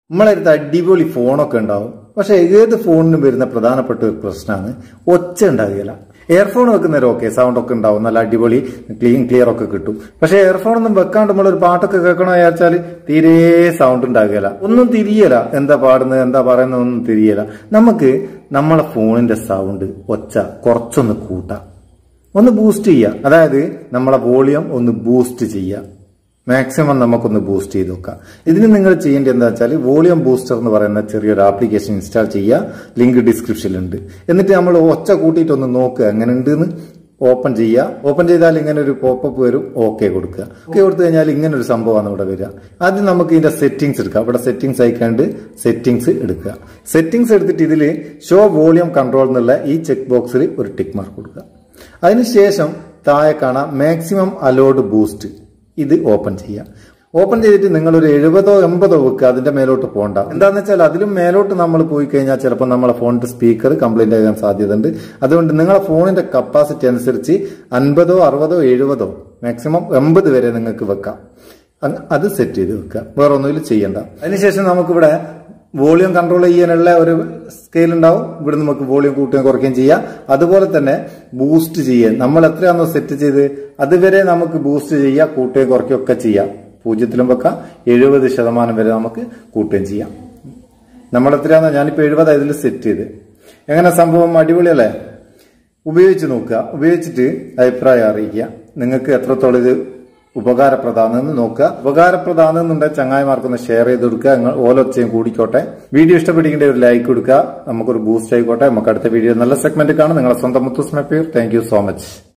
നമ്മളടുത്ത് അടിപൊളി ഫോണൊക്കെ ഉണ്ടാവും പക്ഷെ ഏത് ഫോണിനും വരുന്ന പ്രധാനപ്പെട്ട ഒരു പ്രശ്നമാണ് ഒച്ച ഉണ്ടാകുകയില്ല എയർഫോൺ വെക്കുന്നേരം ഓക്കെ സൗണ്ട് ഒക്കെ ഉണ്ടാവും നല്ല അടിപൊളി ക്ലീൻ ക്ലിയർ ഒക്കെ കിട്ടും പക്ഷെ എയർഫോൺ ഒന്നും വെക്കാണ്ട് നമ്മൾ ഒരു പാട്ടൊക്കെ കേൾക്കണോ വിചാരിച്ചാൽ തീരെ സൗണ്ട് ഉണ്ടാകുകയില്ല ഒന്നും തിരിയല എന്താ പാടുന്നത് എന്താ പറയുന്നത് ഒന്നും തിരിയല നമുക്ക് നമ്മളെ ഫോണിന്റെ സൗണ്ട് ഒച്ച കുറച്ചൊന്ന് കൂട്ടാം ഒന്ന് ബൂസ്റ്റ് ചെയ്യുക അതായത് നമ്മളെ വോളിയം ഒന്ന് ബൂസ്റ്റ് ചെയ്യുക മാക്സിമം നമുക്കൊന്ന് ബൂസ്റ്റ് ചെയ്ത് നോക്കാം ഇതിന് നിങ്ങൾ ചെയ്യേണ്ടത് എന്താ വെച്ചാൽ വോളിയം ബൂസ്റ്റർ എന്ന് പറയുന്ന ചെറിയൊരു ആപ്ലിക്കേഷൻ ഇൻസ്റ്റാൾ ചെയ്യുക ലിങ്ക് ഡിസ്ക്രിപ്ഷനിലുണ്ട് എന്നിട്ട് നമ്മൾ ഒച്ച കൂട്ടിയിട്ടൊന്ന് നോക്കുക എങ്ങനെ ഉണ്ടെന്ന് ഓപ്പൺ ചെയ്യുക ഓപ്പൺ ചെയ്താൽ ഇങ്ങനെ ഒരു പോപ്പപ്പ് വരും ഓക്കെ കൊടുക്കുക ഓക്കെ കൊടുത്തു കഴിഞ്ഞാൽ ഇങ്ങനെ ഒരു സംഭവമാണ് ഇവിടെ വരിക ആദ്യം നമുക്ക് ഇതിന്റെ സെറ്റിംഗ്സ് എടുക്കാം ഇവിടെ സെറ്റിംഗ്സ് അയക്കാണ്ട് സെറ്റിംഗ്സ് എടുക്കുക സെറ്റിംഗ്സ് എടുത്തിട്ട് ഇതിൽ ഷോ വോളിയം കൺട്രോൾ എന്നുള്ള ഈ ചെക്ക് ബോക്സിൽ ഒരു ടിക്ക് മാർക്ക് കൊടുക്കുക അതിനുശേഷം താഴെ കാണാം മാക്സിമം അലോഡ് ബൂസ്റ്റ് ഇത് ഓപ്പൺ ചെയ്യാം ഓപ്പൺ ചെയ്തിട്ട് നിങ്ങൾ ഒരു എഴുപതോ എൺപതോ വെക്കുക അതിന്റെ മേലോട്ട് പോകണ്ട എന്താണെന്ന് വെച്ചാൽ അതിലും മേലോട്ട് നമ്മൾ പോയി കഴിഞ്ഞാൽ ചിലപ്പോൾ നമ്മളെ ഫോണിന്റെ സ്പീക്കർ കംപ്ലൈന്റ് ആകാൻ സാധ്യതയുണ്ട് അതുകൊണ്ട് നിങ്ങളെ ഫോണിന്റെ കപ്പാസിറ്റി അനുസരിച്ച് അൻപതോ അറുപതോ എഴുപതോ മാക്സിമം എൺപത് വരെ നിങ്ങൾക്ക് വെക്കാം അത് അത് സെറ്റ് ചെയ്ത് വെക്കുക വേറെ ഒന്നുമില്ല ചെയ്യണ്ട അതിനുശേഷം നമുക്കിവിടെ വോളിയം കൺട്രോൾ ചെയ്യാനുള്ള ഒരു സ്കെയിൽ ഉണ്ടാവും ഇവിടെ നമുക്ക് വോളിയം കൂട്ടുകയും കുറയ്ക്കുകയും ചെയ്യാം അതുപോലെ തന്നെ ബൂസ്റ്റ് ചെയ്യാൻ നമ്മൾ എത്രയാണോ സെറ്റ് ചെയ്ത് അതുവരെ നമുക്ക് ബൂസ്റ്റ് ചെയ്യാം കൂട്ടുകയും കുറയ്ക്കുകയും ഒക്കെ ചെയ്യാം പൂജ്യത്തിലും വെക്കാം എഴുപത് ശതമാനം വരെ നമുക്ക് കൂട്ടുകയും ചെയ്യാം നമ്മൾ എത്രയാണോ ഞാനിപ്പോൾ എഴുപത് ഇതിൽ സെറ്റ് ചെയ്ത് എങ്ങനെ സംഭവം അടിപൊളിയല്ലേ ഉപയോഗിച്ച് നോക്കുക ഉപയോഗിച്ചിട്ട് അഭിപ്രായം അറിയിക്കുക നിങ്ങൾക്ക് എത്രത്തോളം ഇത് ഉപകാരപ്രദമാണെന്ന് നോക്കുക ഉപകാരപ്രദമാണെന്നുണ്ടെങ്കിൽ ചങ്ങായിമാർക്കൊന്ന് ഷെയർ ചെയ്ത് കൊടുക്കുക നിങ്ങൾ ഓലൊച്ചയും കൂടിക്കോട്ടെ വീഡിയോ ഇഷ്ടപ്പെട്ടിരിക്കേണ്ട ഒരു ലൈക്ക് കൊടുക്കുക നമുക്കൊരു ബൂസ്റ്റ് ആയിക്കോട്ടെ നമുക്ക് അടുത്ത വീഡിയോ നല്ല സെഗ്മെന്റ് കാണാം നിങ്ങളെ സ്വന്തം മുത്തുസ്മ പേർ താങ്ക് യു സോ മച്ച്